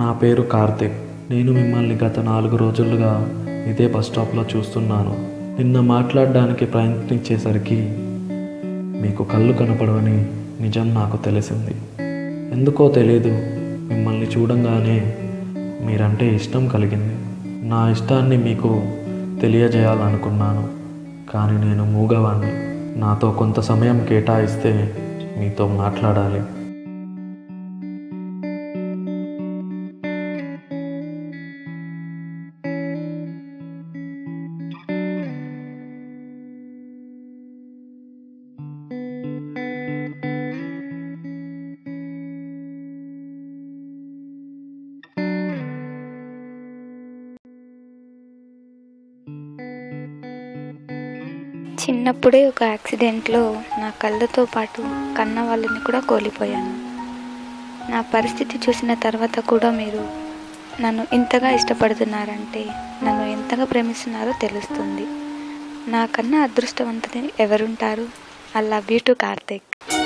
నా పేరు కార్తిక్ నేను మిమ్మల్ని గత నాలుగు రోజులుగా ఇదే బస్ స్టాప్లో చూస్తున్నాను నిన్న మాట్లాడడానికి ప్రయత్నించేసరికి మీకు కళ్ళు కనపడవని నిజం నాకు తెలిసింది ఎందుకో తెలీదు మిమ్మల్ని చూడంగానే మీరంటే ఇష్టం కలిగింది నా ఇష్టాన్ని మీకు తెలియజేయాలనుకున్నాను కానీ నేను మూగవాణ్ణి నాతో కొంత సమయం కేటాయిస్తే మీతో మాట్లాడాలి చిన్నప్పుడే ఒక యాక్సిడెంట్లో నా కళ్ళతో పాటు కన్న వాళ్ళని కూడా కోల్పోయాను నా పరిస్థితి చూసిన తర్వాత కూడా మీరు నన్ను ఇంతగా ఇష్టపడుతున్నారంటే నన్ను ఎంతగా ప్రేమిస్తున్నారో తెలుస్తుంది నాకన్నా అదృష్టవంతుని ఎవరుంటారు I love you too Karthik